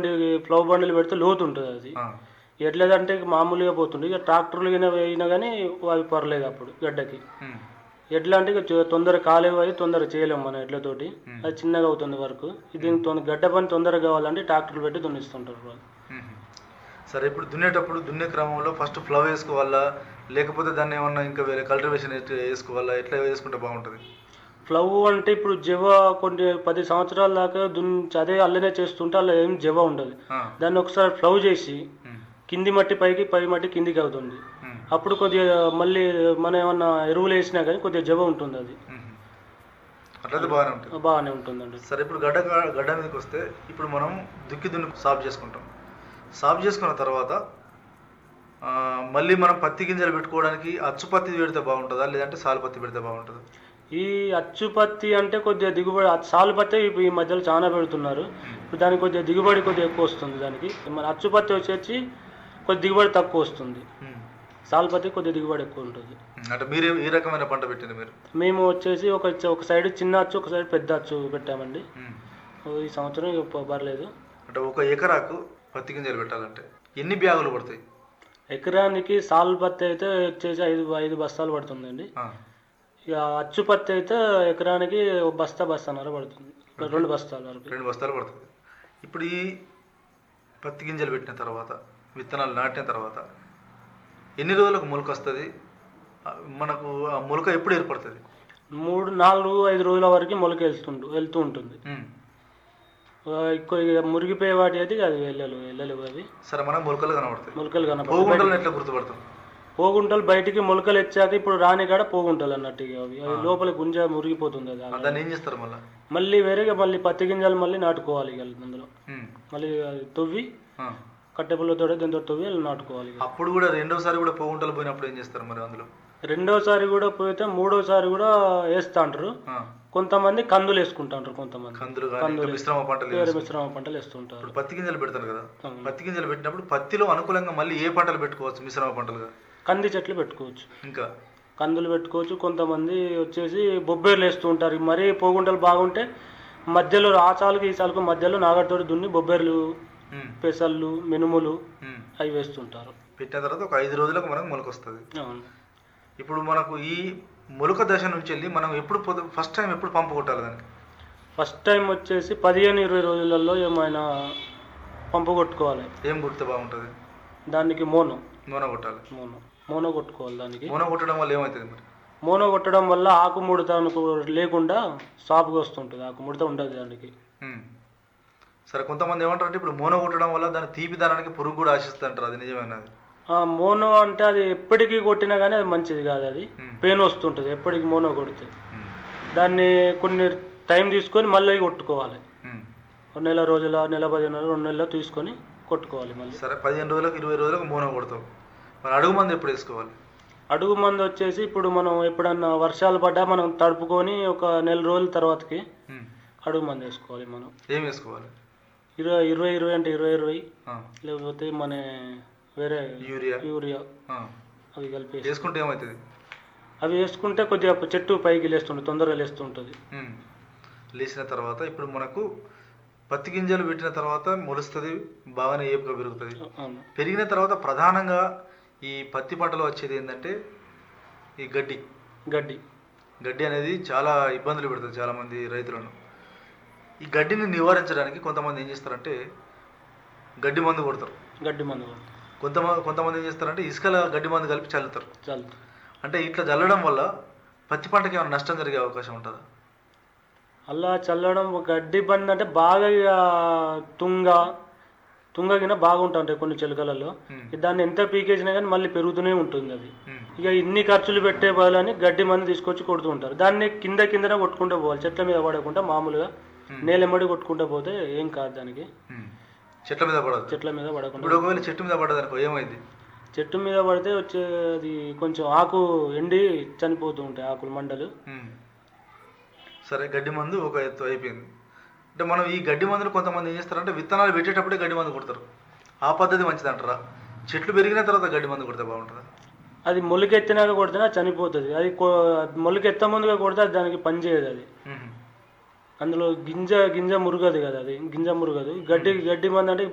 Flow బండిలు పెడితే లోతు ఉంటుంది అది ఆ, ఎట్లేదంటే ఇక మామూలుగా పోతుంది ఇక ట్రాక్టర్లు గిన వేయినా కానీ అవి పర్లేదు అప్పుడు గడ్డకి ఉమ్, ఎట్లా అంటే ఇక చే- తొందర కాలేవు అవి తొందర చేయలేము మన ఎడ్లతోటి అది చిన్నగా అవుతుంది వరకు ఇది తొందర గడ్డ పని తొందరగా కావాలంటే ట్రాక్టర్లు పెట్టి దున్నిస్తుంటారు వాళ్ళు ఉమ్. సరే ఇప్పుడు దున్నేటప్పుడు దున్నే క్రమంలో ఫస్ట్ ఫ్లవ్ వేసుకోవాలా లేకపోతే దాన్ని ఏమన్నా ఇంకా వేరే కల్టివేషన్ వేసుకోవాలా ఎట్లా వేసుకుంటే బాగుంటుంది ఫ్లవ్ అంటే ఇప్పుడు జవ కొన్ని పది సంవత్సరాల దాకా దున్ అదే అల్లనే చేస్తుంటే అలా ఏం జవ ఉండదు ఆ, దాన్ని ఒకసారి ఫ్లవ్ చేసి ఉమ్, కింది మట్టి పైకి పై మట్టి కిందికి అవుతుంది ఉమ్, అప్పుడు కొద్దిగా మళ్ళీ మనం ఏమన్నా ఎరువులు వేసినా కానీ కొద్దిగా జవ ఉంటుంది అది ఉమ్. అట్లయితే బాగానే ఉంటుంది బాగానే ఉంటుందండి సరే ఇప్పుడు గడ్డ గడ్డ మీదకి వస్తే ఇప్పుడు మనం దుక్కి దున్ని సాఫ్ చేసుకుంటాం సాఫ్ చేసుకున్న తర్వాత ఆ, మళ్ళీ మనం పత్తి గింజలు పెట్టుకోవడానికి అచ్చు పత్తి పెడితే బాగుంటుందా లేదంటే సాలు పత్తి పెడితే బాగుంటుందా ఈ అచ్చు పత్తి అంటే కొద్దిగా దిగుబడి అచ్చు- సాలు పత్తి ఇప్పుడు ఈ మధ్యలో చాలా పెడుతున్నారు ఇప్పుడు దానికి కొద్దిగా దిగుబడి కొద్దిగా ఎక్కువ వస్తుంది దానికి మన అచ్చు పత్తి వచ్చేసి కొద్ది దిగుబడి తక్కువ వస్తుంది ఉమ్. సాలు పత్తి కొద్దిగా దిగుబడి ఎక్కువ ఉంటుంది అంటే మీరు ఏ రకమైన పంట పెట్టింది మీరు మేము వచ్చేసి ఒక ఒక సైడ్ చిన్న అచ్చు ఒక సైడ్ పెద్ద అచ్చు పెట్టామండి ఉమ్. ఈ సంవత్సరం ఇక ప- పర్లేదు అంటే ఒక ఎకరాకు పత్తి గింజలు పెట్టాలంటే ఎన్ని బ్యాగులు పడతాయి ఎకరానికి సాలు పత్తి అయితే వచ్చేసి ఐదు ఐదు బస్తాలు పడుతుందండి ఆ, ఇక అచ్చు పత్తి అయితే ఎకరానికి ఒక బస్తా బస్తాన్నర పడుతుంది రెండు బస్తాల వరకు రెండు బస్తాలు పడుతుంది ఇప్పుడు ఈ పత్తి గింజలు పెట్టిన తర్వాత విత్తనాలు నాటిన తర్వాత ఎన్ని రోజులకు మొలక వస్తుంది ఆ, మనకు ఆ మొలక ఎప్పుడు ఏర్పడుతుంది మూడు నాలుగు ఐదు రోజుల వరకు మొలక వెళ్తుంటు వెళ్తూ ఉంటుంది ఉమ్. ఆ, ఎక్కువ ఇక మురిగిపోయే వాటి అయితే అది వెళ్ళలు వెళ్ళలేవు అవి సరే మనకు మొలకలు కనబడతాయి మొలకలు కనపడవు పోగుంటలను ఎట్లా గుర్తుపడతాం పోగుంటలు బయటికి మొలకలు వచ్చాక ఇప్పుడు రాని కాడ పోగుంటలు అన్నట్టు ఇక అవి అవి లోపల గుంజ మురిగిపోతుంది అది ఆ, దాన్ని ఏం చేస్తారు మళ్ళీ మళ్ళీ వేరేగా మళ్ళీ పత్తి గింజలు మళ్ళీ నాటుకోవాలి ఇక అందులో ఉమ్. మళ్ళీ అది తవ్వి ఆ. కట్టెపుల్లతో దీంతో తవ్వి అలా నాటుకోవాలి ఇక. అప్పుడు కూడా రెండోసారి కూడా పోగుంటలు పోయినప్పుడు ఏం చేస్తారు మరి అందులో రెండోసారి కూడా పోతే మూడోసారి కూడా వేస్తా అంటారు ఆ, కొంతమంది కందులు వేసుకుంటారు కొంతమంది కందులు కానీ ఇంకా మిశ్రమ పంటలు వేరే వేస్తారు. మిశ్రమ పంటలు వేస్తుంటారు ఇప్పుడు పత్తి గింజలు పెడతారు కదా అవును. పత్తి గింజలు పెట్టినప్పుడు పత్తిలో అనుకూలంగా మళ్ళీ ఏ పంటలు పెట్టుకోవచ్చు మిశ్రమ పంటలుగా కంది చెట్లు పెట్టుకోవచ్చు ఇంకా కందులు పెట్టుకోవచ్చు కొంతమంది వచ్చేసి బొబ్బేర్లు వేస్తూ ఉంటారు మరీ పోగుంటలు బాగుంటే మధ్యలో ఆచాలకు ఈసాలకు మధ్యలో నాగడితోటి దున్ని బొబ్బేర్లు ఉమ్, పెసళ్ళు మినుములు ఉమ్. అవి వేస్తుంటారు పెట్టిన తర్వాత ఒక ఐదు రోజులకు మనకు మొలక వస్తుంది అవును ఇప్పుడు మనకు ఈ మొలక దశ నుంచి వెళ్ళి మనం ఎప్పుడు ఫస్ట్ టైం ఎప్పుడు పంపు కొట్టాలి దానికి ఫస్ట్ టైం వచ్చేసి పదిహేను ఇరవై రోజులలో ఏమైనా పంపు కొట్టుకోవాలి ఏం కొడితే బాగుంటుంది దానికి మోనో నూనె కొట్టాలి మోనో మోనో కొట్టుకోవాలి దానికి నూనె కొట్టడం వల్ల ఏమవుతుంది మరి మోనో కొట్టడం వల్ల ఆకు ముడత అనుకో లేకుండా సాఫ్గా వస్తుంటుంది ఆకు ముడత ఉండదు దానికి ఉమ్. సరే కొంతమంది ఏమంటారు అంటే ఇప్పుడు మోనో కొట్టడం వల్ల దాని తీపిదనానికి పురుగు కూడా ఆశిస్తుంటారు అది నిజమైనది ఆ మోనో అంటే అది ఎప్పటికీ కొట్టినా కానీ అది మంచిది కాదు అది Hmm. పెయిన్ వస్తుంటుంది ఎప్పటికి మోనో కొడితే దాన్ని కొన్ని టైం తీసుకొని మళ్ళీ కొట్టుకోవాలి ఒక నెల రోజుల నెల పదిహేను రోజులు రెండు నెలలు తీసుకొని కొట్టుకోవాలి మళ్ళీ సరే పదిహేను రోజులకు ఇరవై రోజులకు మోనో కొడతావు మరి అడుగు మంది ఎప్పుడు వేసుకోవాలి అడుగు మంది వచ్చేసి ఇప్పుడు మనం ఎప్పుడన్నా వర్షాలు పడ్డా మనం తడుపుకొని ఒక నెల రోజుల తర్వాతకి ఉమ్. అడుగు మంది వేసుకోవాలి మనం ఏం వేసుకోవాలి ఇరవై ఇరవై ఇరవై అంటే ఇరవై ఇరవై ఆ. లేకపోతే మన వేరే యూరియా యూరియా ఆ. అవి కలిపి వేసుకో- వేసుకుంటే ఏమవుతుంది అవి వేసుకుంటే కొద్దిగా చెట్టు పైకి లేస్తుంటుంది తొందరగా లేస్తుంటుంది ఉమ్. లేచిన తర్వాత ఇప్పుడు మనకు పత్తి గింజలు పెట్టిన తర్వాత మొలుస్తుంది బాగానే ఏపుగా పెరుగుతుంది అవును పెరిగిన తర్వాత ప్రధానంగా ఈ పత్తి పంటలో వచ్చేది ఏంటంటే ఈ గడ్డి గడ్డి గడ్డి అనేది చాలా ఇబ్బందులు పెడుతుంది చాలామంది రైతులను ఈ గడ్డిని నివారించడానికి కొంతమంది ఏం చేస్తారంటే గడ్డి మందు కొడతారు గడ్డి మందు కొడతాం. కొంతమంది కొంతమంది ఏం చేస్తారంటే ఇసుకల గడ్డి మందు కలిపి చల్లుతారు చాలు అంటే ఇట్లా చల్లడం వల్ల పత్తి పంటకి ఏమైనా నష్టం జరిగే అవకాశం ఉంటుందా అలా చల్లడం గడ్డి బండి అంటే బాగా ఇక తుంగ తుంగగిన బాగుంటుంటాయి కొన్ని చిలుకలలో ఉమ్. దాన్ని ఎంత పీకేసినా కానీ మళ్ళీ పెరుగుతూనే ఉంటుంది అది ఉమ్. ఇక ఇన్ని ఖర్చులు పెట్టే బదులని గడ్డి మంది తీసుకొచ్చి కొడుతూ ఉంటారు దాన్ని కింద కిందనే కొట్టుకుంటూ పోవాలి చెట్ల మీద పడకుండా మామూలుగా ఉమ్. నేలెమ్మడి కొట్టుకుంటూ పోతే ఏం కాదు దానికి ఉమ్. చెట్ల మీద పడదు చెట్ల మీద పడకుండా ఇప్పుడు ఒకవేళ చెట్టు మీద పడ్డదనుకో ఏమైంది చెట్టు మీద పడితే వచ్చే అది కొంచెం ఆకు ఎండి చనిపోతూ ఉంటాయి ఆకులు మండలు ఉమ్. సరే గడ్డి మందు ఒక ఎత్తు అయిపోయింది అంటే మనం ఈ గడ్డి మందును కొంతమంది ఏం చేస్తారంటే విత్తనాలు పెట్టేటప్పుడే గడ్డి మందు కొడతారు ఆ పద్ధతి మంచిది అంటారా చెట్లు పెరిగిన తర్వాత గడ్డి మందు కొడితే బాగుంటుందా అది మొలకెత్తినాక కొడితేనే చనిపోతుంది అది కొ- మొలకెత్త ముందుగా కొడితే అది దానికి పని చేయదు అది ఉమ్. అందులో గింజ గింజ మురుగదు కదా అది గింజ మురుగదు గడ్డి గడ్డి మంది అంటే